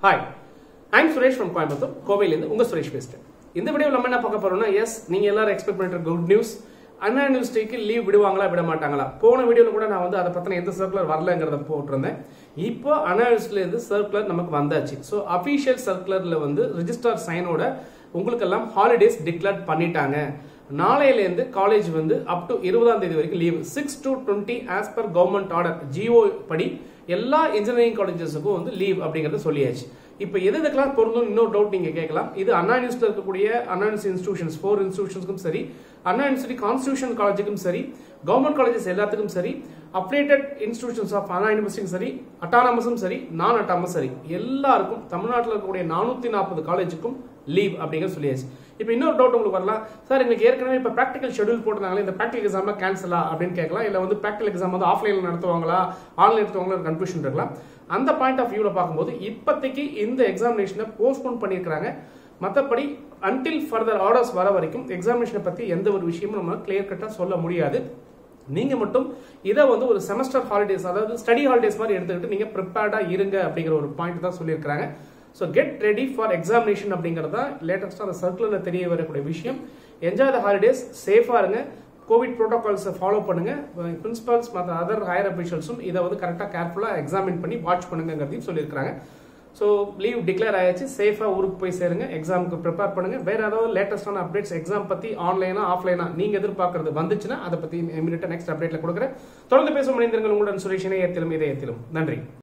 hi I'm Suresh from Coimbatore கோவையிலேருந்து உங்க சுரேஷ் பேசுறேன் இந்த வீடியோ நம்ம என்ன பார்க்க போறோம்னா எஸ் நீங்க எல்லாரும் எக்ஸ்பெக்ட் பண்ணிட்டு குட் நியூஸ் அண்ணா யூனிவர்சிட்டிக்கு லீவ் விடுவாங்களா விட மாட்டாங்களா போன வீடியோல கூட நான் வந்து அதை பத்தின எந்த சர்க்குலர் வரலங்கிறத போட்டிருந்தேன் இப்போ அண்ணா யூனிவர்சிட்டில இருந்து சர்க்குலர் நமக்கு வந்தாச்சு ஸோ அபிஷியல் சர்க்குலர்ல வந்து ரிஜிஸ்டர் சைனோட உங்களுக்கெல்லாம் ஹாலிடேஸ் டிக்ளேர் பண்ணிட்டாங்க நாளையிலேருந்து காலேஜ் வந்து அப் டு இருபதாம் தேதி வரைக்கும் leave six to twenty as per government order GO படி எல்லா இன்ஜினியரிங் காலேஜஸுக்கும் வந்து லீவ் அப்படிங்கறத சொல்லியாச்சு இப்போ எது இதுக்கெல்லாம் பொருந்தும் இன்னொரு டவுட் நீங்க கேட்கலாம் இது அண்ணா யூனிவர்சிட்டியில் இருக்கக்கூடிய அண்ணா யூனிவர்சிட்டி இன்ஸ்டியூஷன்ஸ் ஃபோர் இன்ஸ்டியூஷன்ஸ்க்கும் சரி அண்ணா யூனிவர்சிட்டி கான்ஸ்டியூஷன் காலேஜுக்கும் சரி கவர்மெண்ட் காலேஜஸ் எல்லாத்துக்கும் சரி அப்டேட்டட் இன்ஸ்டியூஷன்ஸ் ஆஃப் அண்ணா யூனிவர்சிட்டியும் சரி அட்டானமஸும் சரி நான் அட்டானமஸ் சரி எல்லாருக்கும் தமிழ்நாட்டில் இருக்கக்கூடிய நானூத்தி நாற்பது காலேஜுக்கும் லீவ் அப்படிங்கிற சொல்லியாச்சு இப்போ இன்னொரு டவுட் உங்களுக்கு வரலாம் சார் எங்களுக்கு ஏற்கனவே இப்போ ப்ராக்டிகல் ஷெடியூல் போட்டிருந்தாங்களே இந்த ப்ராக்டிகல் எக்ஸாம்லாம் கேன்சலா அப்படின்னு கேட்கலாம் இல்லை வந்து ப்ராக்டிகல் எக்ஸாம் வந்து ஆஃப்லைனில் நடத்துவாங்களா ஆன்லைன் நடத்துவாங்களா கன்ஃபியூஷன் இருக்கலாம் அந்த பாயிண்ட் ஆஃப் வியூவில் பார்க்கும்போது இப்போதைக்கு இந்த எக்ஸாமினேஷனை போஸ்ட்போன் பண்ணியிருக்கிறாங்க மற்றபடி அன்டில் ஃபர்தர் ஆர்டர்ஸ் வர வரைக்கும் எக்ஸாமினேஷனை பற்றி எந்த ஒரு விஷயமும் நம்ம கிளியர் கட்டாக சொல்ல முடியாது நீங்க மட்டும் இதை வந்து ஒரு செமஸ்டர் ஹாலிடேஸ் அதாவது ஸ்டடி ஹாலிடேஸ் மாதிரி எடுத்துக்கிட்டு நீங்க ப்ரிப்பேர்டா இருங்க அப்படிங்கிற ஒரு பாயிண்ட் தான் சொல்லியிருக்காங்க so get ready for examination அப்படிங்கிறது தான் லேட்டஸ்டாக அந்த சர்க்குலரில் தெரிய வரக்கூடிய விஷயம் என்ஜாய் த ஹாலிடேஸ் சேஃபாக இருங்க கோவிட் ப்ரோட்டோகால்ஸை ஃபாலோ பண்ணுங்க பிரின்சிபல்ஸ் மற்ற அதர் ஹையர் அபிஷியல்ஸும் இதை வந்து கரெக்டாக கேர்ஃபுல்லாக எக்ஸாமின் பண்ணி வாட்ச் பண்ணுங்கிறதையும் சொல்லியிருக்காங்க ஸோ லீவ் டிக்ளேர் ஆயாச்சு சேஃபாக ஊருக்கு போய் சேருங்க எக்ஸாமுக்கு ப்ரிப்பேர் பண்ணுங்க வேற ஏதாவது லேட்டஸ்டான அப்டேட்ஸ் எக்ஸாம் பற்றி ஆன்லைனா ஆஃப்லைனா நீங்க எதிர்பார்க்கறது வந்துச்சுன்னா அதை பற்றி இமீடியட்டாக நெக்ஸ்ட் அப்டேட்ல கொடுக்குறேன் தொடர்ந்து பேசும் மனிதர்கள் உங்களுடன் சுரேஷ் இணையத்திலும் இதயத்திலும் நன்றி